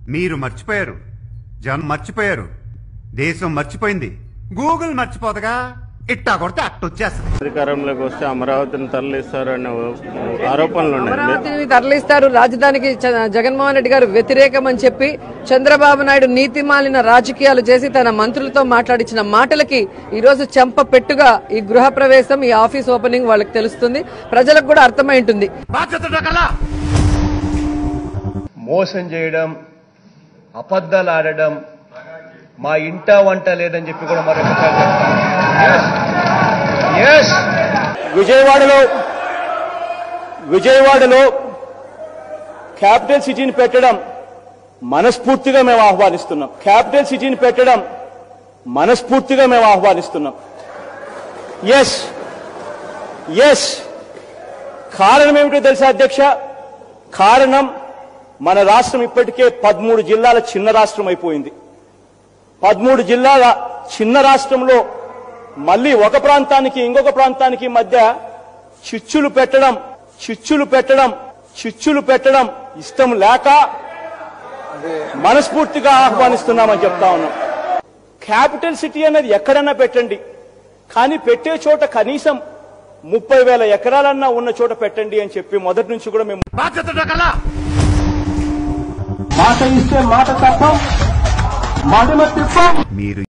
మీరు మర్చిపోయారు జనం మర్చిపోయారు దేశం మర్చిపోయింది గూగుల్ మర్చిపోదగా ఇట్టా కొడితే అట్టొచ్చేస్తుంది అధికారంలోకి వస్తే అమరావతిని తరలిస్తారనే ఆరోపణలు ఉన్నాయి అమరావతిని తరలిస్తారు రాజధానికి చ- జగన్మోహన్ రెడ్డి గారు వ్యతిరేకం అని చెప్పి చంద్రబాబు నాయుడు నీతి మాలిన రాజకీయాలు చేసి తన మంత్రులతో మాట్లాడించిన మాటలకి ఈ రోజు చెంప పెట్టుగా ఈ గృహ ప్రవేశం ఈ ఆఫీస్ ఓపెనింగ్ వాళ్ళకి తెలుస్తుంది ప్రజలకు కూడా అర్థమై ఉంటుంది బాధ్యత కలా మోసం చేయడం అబద్ధాలు ఆడడం మా ఇంట వంట లేదని చెప్పి కూడా మరొకసారి ఎస్ విజయవాడలో విజయవాడలో క్యాపిటల్ సిటీని పెట్టడం మనస్ఫూర్తిగా మేము ఆహ్వానిస్తున్నాం క్యాపిటల్ సిటీని పెట్టడం మనస్ఫూర్తిగా మేము ఆహ్వానిస్తున్నాం ఎస్ ఎస్ కారణం ఏమిటో తెలుసా అధ్యక్ష కారణం మన రాష్ట్రం ఇప్పటికే పదమూడు జిల్లాల చిన్న రాష్ట్రం అయిపోయింది పదమూడు జిల్లాల చిన్న రాష్ట్రంలో మళ్ళీ ఒక ప్రాంతానికి ఇంకొక ప్రాంతానికి మధ్య చిచ్చులు పెట్టడం చిచ్చులు పెట్టడం చిచ్చులు పెట్టడం ఇష్టం లేక మనస్ఫూర్తిగా ఆహ్వానిస్తున్నామని చెప్తా ఉన్నాం క్యాపిటల్ సిటీ అనేది ఎక్కడన్నా పెట్టండి కానీ పెట్టే చోట కనీసం ముప్పై వేల ఎకరాలన్నా ఉన్న చోట పెట్టండి అని చెప్పి మొదటి నుంచి కూడా మేము బాధ్యత కలా మాట ఇస్తే మాట తప్ప మాటమ తిప్పం మీరు